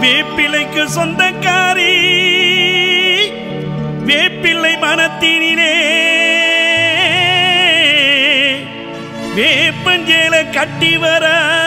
வேப்பிலைக்கு சொந்தக்காரி வேப்பிள்ளை மனத்தினிலே வேப்பஞ்சேல கட்டி வர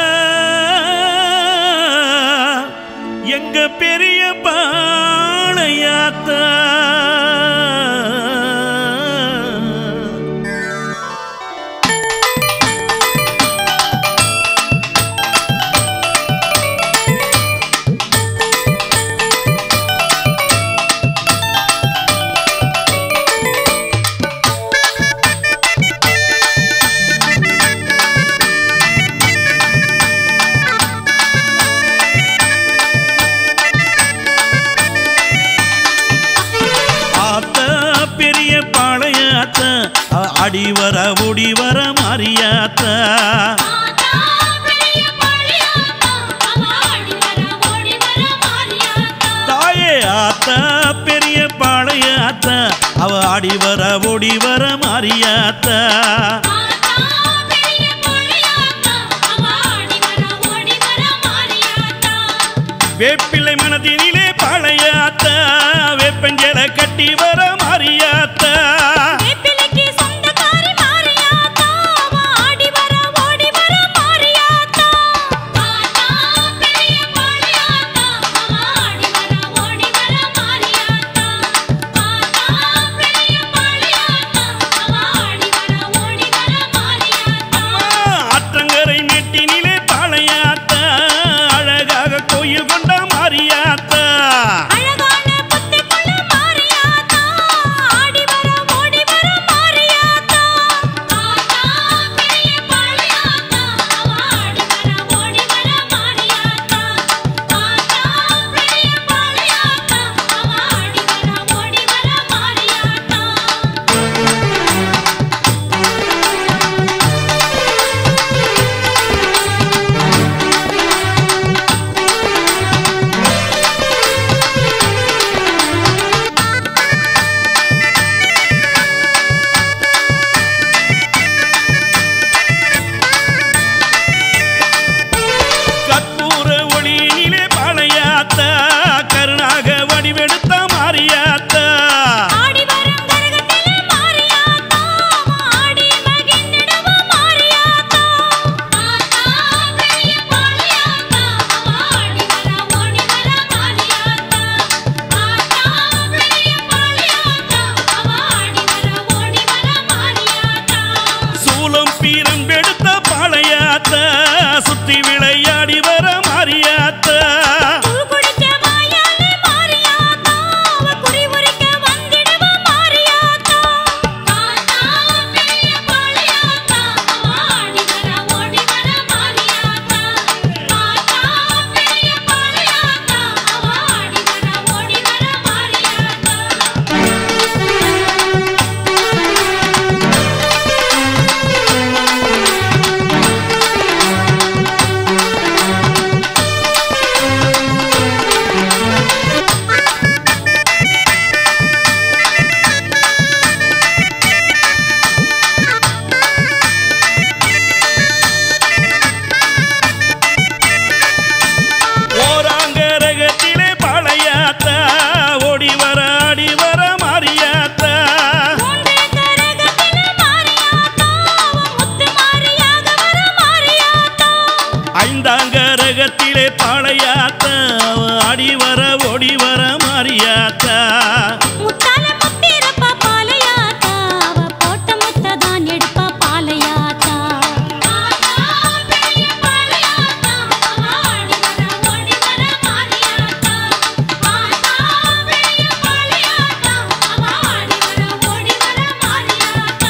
எங்க பெரிய பாளையாத்தா ஆத்தா பெரிய பாளையாத்தா அ- அடி வர ஒடி வர மாறியாத்தா ஆத்தா பெரிய பாளையாத்தா அவ ஆடி வர ஓடி வர மாரியாத்தா தாயே ஆத்தா பெரிய பாளையாத்தா அவ அடி வர ஒடி வர மாறியாத்தா ஆத்தா பெரிய பாளையாத்தா அவ ஆடி வர ஓடி வர மாரியாத்தா வேப்பிள்ளை மனதினிலே பாளையாத்தா வேப்பஞ்சல கட்டி வர மாறியாத்தா வேப்பிலைக்கு சொந்தக்காரி மாரியாத்தா அவ ஆடி வர ஓடி வர மாரியாத்தா ஆத்தா பெரிய பாளையாத்தா அவ ஆடி வர ஓடி வர மாரியாத்தா ஆத்தா பெரிய பாளையாத்தா அவ ஆடி வர ஓடி வர மாரியாத்தா ஆற்றங்கரை மெட்டினிலே பாளையாத்தா அழகாக கோயில் கொண்ட மாறியாத்தா அழகான புத்திக்குள்ள மாரியாத்தா ஆடி வர ஓடி வர மாரியாத்தா ஆத்தா பெரிய பாளையாத்தா அவ ஆடி வர ஓடி வர மாரியாத்தா ஆத்தா பெரிய பாளையாத்தா அவ ஆடி வர ஓடி வர மாரியாத்தா கற்பூர ஒளியினிலே பாளையாத்தா கருணாக வடிவெடுத்த மாறியாத்தா ஆடி வரும் கரகத்தில மாரியாத்தா ஆடி மகிழ்ந்திடவ மாரியாத்தா ஆத்தா பெரிய பாளையாத்தா ஆடி வர ஓடி வர மாரியாத்தா ஆத்தா பெரிய பாளையாத்தா ஆடி வர ஓடி வர மாரியாத்தா சூலம் பீரம் எடுத்த பாளையாத்தா சுத்தி விளையாடி வர மாறியாத்தா பூ குடிச்ச வாயாலே மாரியாத்தா அவ குறி உரிக்க வந்திடுவ மாரியாத்தா ஆத்தா பெரிய பாளையாத்தா ஆடி வர ஓடி வர மாரியாத்தா ஆத்தா பெரிய பாளையாத்தா ஆடி வர ஓடி வர மாரியாத்தா ஓராங்கரகத்திலே பாளையாத்தா ஓடி வர ஆடி வர மாறியாத்தா மூன்று கரகத்தில மாரியாத்தா முத்து மாரியாக வர மாரியாத்தா ஐந்தாங்கரகத்திலே பாளையாத்தா ஆடி வர ஓடி வர மாறியாத்தா முத்தால முத்திரப்பா பாலையாத்தா அவ போட்ட முத்ததான் எடுப்பா பாலையாத்தா ஆத்தா பெரிய பாலையாத்தா அவ ஆடி வர ஓடி வர மாரியாத்தா ஆத்தா பெரிய பாலையாத்தா அவ ஆடி வர ஓடி வர மாரியாத்தா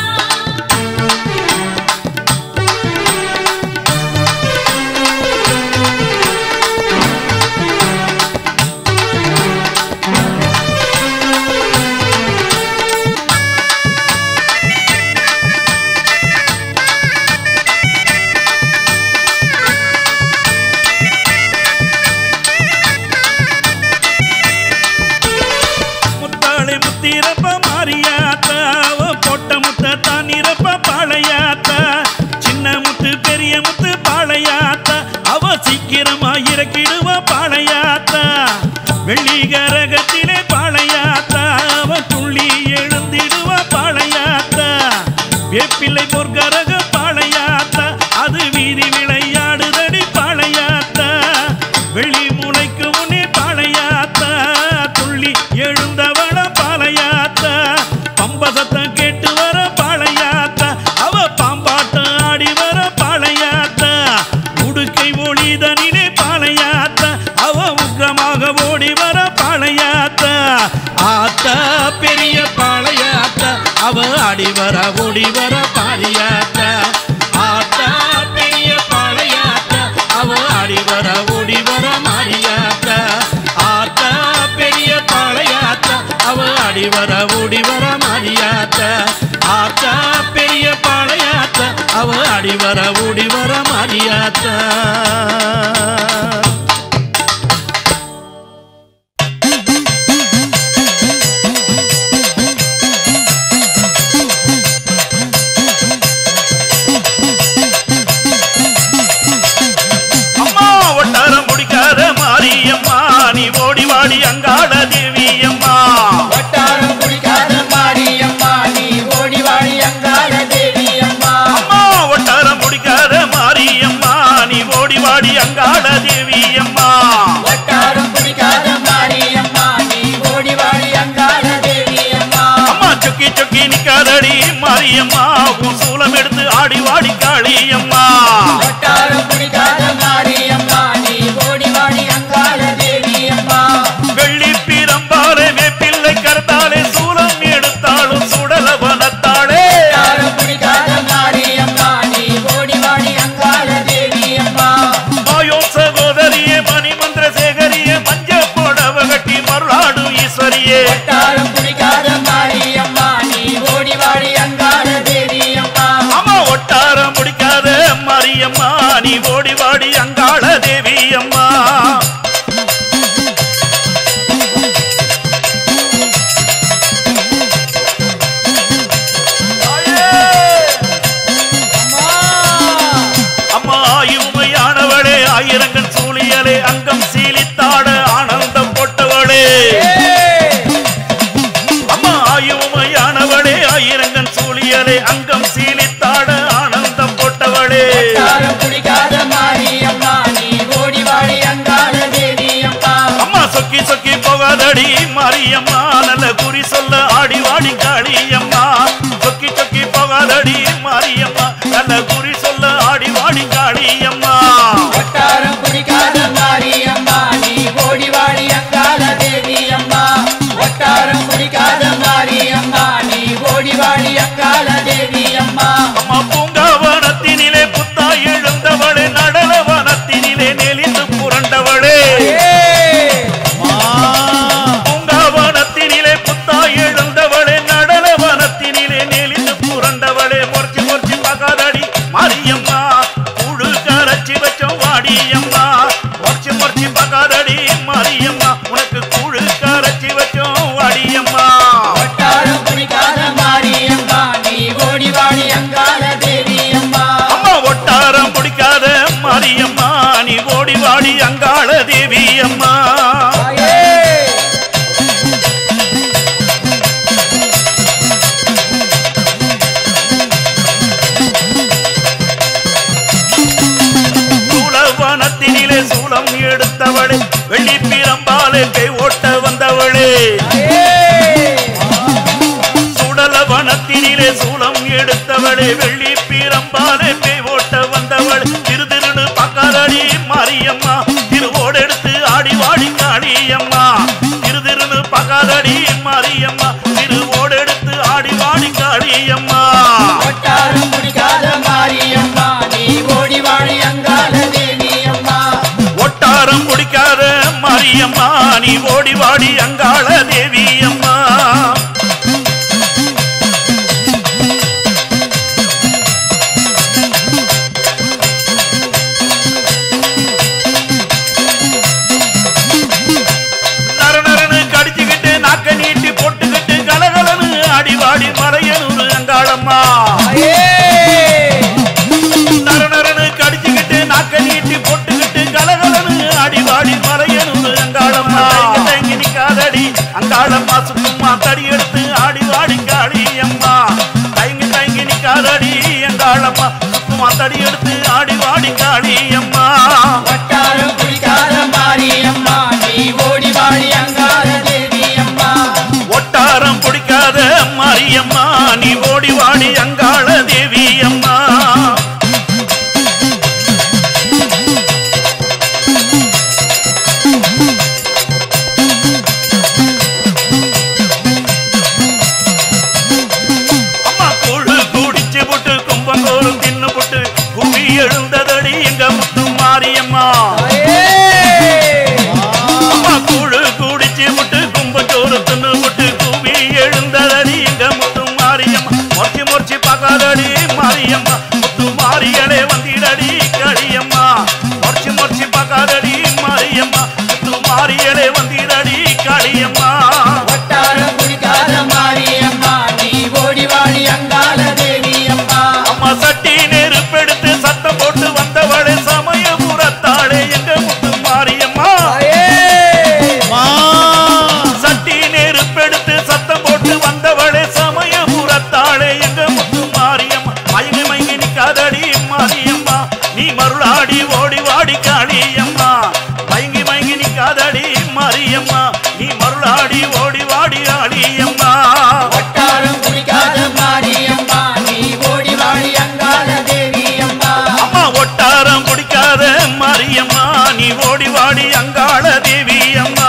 முத்தாளை முத்திரப்ப மாறியாத்தா அவ போட்ட முத்த தான் இறப்ப பாளையாத்தா சின்ன முத்து பெரிய முத்து பாளையாத்தா அவ சீக்கிரமா இறக்கிடுவ பாளையாத்தா வெள்ளி கரகத்திலே பாளையாத்தா அவ துள்ளி எழுந்திடுவா பாளையாத்தா வேப்பிள்ளை பொற்கரக பாளையாத்தா அது வீதி விளையாடுதடி பாளையாத்தா வெள்ளி முளைக்கு முன்னே பாளையாத்தா துள்ளி எழுந்தவள பாளையாத்தா பம்பசத்தம் கேட்டு வர பாளையாத்தா அவ பாம்பாட்டம் ஆடி வர பாளையாத்தா உடுக்கை ஒளிதனிலே பாளையாத்தா அவ உக்கிரமாக ஓடி வர பாளையாத்தா ஆத்தா பெரிய பாளையாத்தா அவ ஆடி வர ஓடி வர பாளையாத்தா ஆத்தா பெரிய பாளையாத்தா அவ ஆடி வர ஓடி வர மாரியாத்தா ஆத்தா பெரிய பாளையாத்தா அவ ஆடி வர ஓடி வர மாரியாத்தா ஆத்தா பெரிய பாளையாத்தா அவ ஆடி வர ஓடி வர மாரியாத்தா அம்மா ஒட்டாரம் முடிக்காத மாரியம்மா நீ ஓடி வாடி அங்காள தேவி அம்மா வட்டாரம் குடிக்காத மாரியம்மா நீ ஓடி வாடி அங்காள தேவி அம்மா அம்மா ஒட்டாரம் முடிக்காத மாரியம்மா நீ ஓடி வாடி அங்காள தேவி அம்மா வட்டாரம் குடிக்காத மாரியம்மா நீ ஓடி வாடி அங்காள தேவி அம்மா அம்மா சொக்கி சொக்கி நிக்காதடி மாரியம்மா உன் சூலம் எடுத்து ஆடி வாடி காளி அம்மா வட்டாரம் குடிக்காத மாரியம்மா நீ ஓடி வாடி அங்காள தேவி அம்மா வெள்ளி பிரம்பாலே வேப்பிள்ளை கருத்தாலே சூலம் எடுத்தாலும் சுடல வனத்தாளே வட்டாரம் குடிக்காத மாரியம்மா நீ ஓடி வாடி அங்காள தேவி அம்மா மாயோ சகோதரியே மணிமந்திர சேகரியே மஞ்ச புடவ கட்டி மருளாடும் ஈஸ்வரியே வட்டாரம் குடிக்காத மாரியம்மா நீ ஓடி வாடி அங்காள தேவி அம்மா அம்மா ஒட்டாரம் முடிக்காத மாரியம்மா நீ ஓடி வாடி அங்காள தேவி அம்மா அம்மா ஆயுமையானவளே ஆயிரங்கள் சூழியலே அங்கம் சீலித்தாட ஆனந்தம் போட்டவளே அம்மா ஆயுமையானவளே ஆயிரங்கள் சூழியலே அங்கம் சீலித்தாட ஆனந்தம் போட்டவளே வட்டாரம் குடிக்காத மாரியம்மா நீ ஓடி வாடி அங்காள தேவி அம்மா அம்மா சொக்கி சொக்கி போகாதடி மாரியம்மா நல்ல குறி சொல்ல ஆடி வாடி காளியம்மா சொக்கி சொக்கி போகாதடி மாரியம்மா நல்ல குறி சொல்ல ஆடி வாடி காளியம்மா வட்டாரம் குடிக்காத மாரியம்மா நீ ஓடி வாடி அங்காள தேவி அம்மா வட்டாரம் குடிக்காத மாரியம்மா நீ ஓடி வாடி அங்காள தேவி அம்மா அம்மா பூங்காவனத்தினிலே புத்தா எழுந்தவளே நடனவனத்தினிலே நெளிந்து புரண்டவளே பூங்காவனத்தினிலே புத்தா எழுந்தவளே நடனவனத்தினிலே நெளிந்து புரண்டவளே முறைச்சு முறைச்சு பகாதடி மாரியம்மா குழு கரைச்சி வச்சோம் வாடியம்மா முறைச்சு முறைச்சு பகாதடி மாரியம்மா உனக்கு குழு கரைச்சி வச்சோம் வாடியம்மா வட்டாரம் குடிக்காத மாரியம்மா நீ ஓடி வாடி அங்காள தேவி அம்மா அம்மா ஒட்டாரம் பிடிக்காத மாரியம்மா நீ ஓடி வாடி அங்காள தேவி அம்மா சூலவனத்தினிலே சூலம் எடுத்தவளே வெள்ளி பிரம்பாலே கை ஓட்ட வந்தவளே சுடலவனத்தினிலே சூலம் எடுத்தவளே வெள்ளி பிரம்பாலே கை ஓட்ட வந்தவள் திரு திருடு பக்காதடி மாரியம்மா திருவோடு எடுத்து ஆடி வாடி காளியம்மா திரு திருடு பக்காதடி மாரியம்மா திருவோடு எடுத்து ஆடி வாடி காளியம்மா வட்டாரம் குடிக்காத மாரியம்மா நீ ஓடி வாடி அங்காள தேவி அம்மா ஒட்டாரம் குடிக்காத மாரியம்மா நீ ஓடி வாடி அங்காள தேவி அம்மா நரநரனு கடிச்சுக்கிட்டு நாக்க நீட்டி போட்டுக்கிட்டு கலகலன்னு ஆடி வாடி மலையனூர் அங்காளம்மா நரநரனு கடிச்சுக்கிட்டு நாக்க நீட்டி போட்டுக்கிட்டு கலகலன்னு ஆடி வாடி மலையனூர் அங்காளம்மா அங்காளம்மா சுத்தம்மா தடி எடுத்து ஆடி வாடி காளியம்மா தயங்கி தயங்கி நிக்காதடி அங்காளம்மா சுத்தம்மா தடி எடுத்து ஆடி வாடி காளியம்மா வட்டாரம் பிடிக்காத மாரியம்மா நீ ஓடி வாடி அங்காள தேவி அம்மா ஒட்டாரம் பிடிக்காத மாரியம்மா நீ ஓடி வாடி அங்காள தேவி அம்மா அம்மா கூழு குடிச்சு புட்டு கும்பங்கோரு தின்னு புட்டு குவி எழுந்ததடி எங்க முத்து மாரியம்மா அம்மா கூழு குடிச்சு புட்டு கும்பச்சோறு தின்னு புட்டு குவி எழுந்ததடி எங்க முத்து மாரியம்மா மொர்ச்சி மொர்ச்சி பார்க்காதடி மாரியம்மா முத்து மாரியலே வந்திடடி களியம்மா மொர்ச்சி மொர்ச்சி பார்க்காதடி மாரியம்மா முத்து மாரியலே வந்திடடி களியம்மா வட்டாரம் பிடிக்காத மாரியம்மா நீ ஓடி வாடி அங்காள தேவி அம்மா அம்மா சட்டி நெருப்பெடுத்து சத்தம் போட்டு வந்தவளே சமயபுரத்தாளே எங்க முத்து மாரியம்மா சட்டி நெருப்பெடுத்து சத்தம் போட்டு வந்தவளே சமயபுரத்தாளே எங்க முத்து மாரியம்மா மயங்கி மயங்கி நிக்காதடி மாரியம்மா நீ மருளாடி ஓடி வாடி காளியம்மா மயங்கி மயங்கி நிக்காதடி மாரியம்மா நீ மருளாடி ஓடி வாடி ஆடியம்மா வட்டாரம் பிடிக்காத மாரியம்மா நீ ஓடி வாடி அங்காள தேவி அம்மா அம்மா ஒட்டாரம் பிடிக்காத மாரியம்மா நீ ஓடி வாடி அங்காள தேவி அம்மா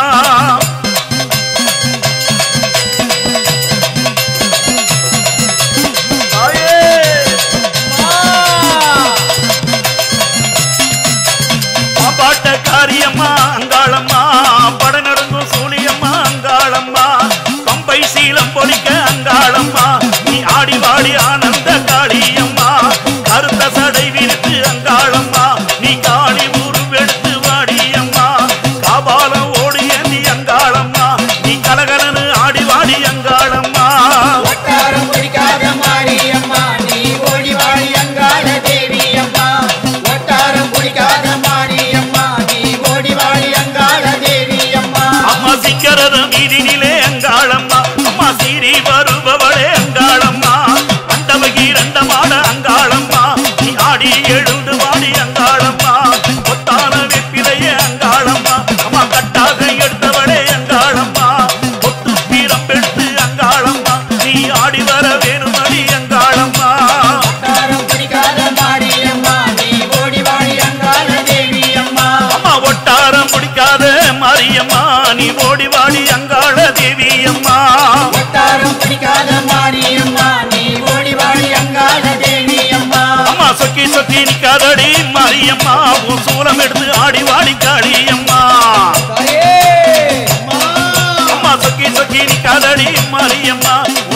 பாட்ட காரியம்மா அங்காளம்மா பட நடுங்கும் சூழியம்மா அங்காளம்மா பம்பை சீலம் பொடிக்க அங்காளம்மா நீ ஆடி வாடி ஆனந்த காளியம்மா கருத்த சடை விரித்து அங்காளம்மா நீ காளி உருவெடுத்து வாடியம்மா காபாலம் ஓடி ஏந்தி அங்காளம்மா நீ கலகலன்னு ஆடி வாடி அங்காளம்மா வட்டாரம் பிடிக்காத மாரியம்மா நீ ஓடி வாடி அங்காள தேவி அம்மா வட்டாரம் பிடிக்காத மாரியம்மா நீ ஓடி வாடி அங்காள தேவி அம்மா அம்மா சிக்கரது மீதினிலே அங்காளம்மா அம்மா சீரி வருபவளே அங்காளம்மா அண்டவகி ரண்டமாட அங்காளம்மா நீ ஆடி எழுந்து வாடி அங்காளம்மா கொத்தான வெப்பிலையே அங்காளம்மா அம்மா கட்டாக எடுத்தவளே அங்காளம்மா கொத்து பீரம்பெடுத்து அங்காளம்மா நீ ஆடி வர வேணுமடி அங்காளம்மா வட்டாரம் பிடிக்காத மாரியம்மா நீ ஓடி வாடி அங்காள தேவி அம்மா அம்மா ஒட்டாரம் பிடிக்காத மாரியம்மா நீ ஓடி வாடி அங்காள தேவி அம்மா வட்டாரம் பிடிக்காத மாரியம்மா நீ ஓடி வாடி அங்காள தேவி அம்மா அம்மா சொக்கி சொக்கி நிக்காதடி மாரியம்மா உன் சூலம் எடுத்து ஆடி வாடி காளியம்மா அம்மா சொக்கி சொக்கி நிக்காதடி மாரியம்மா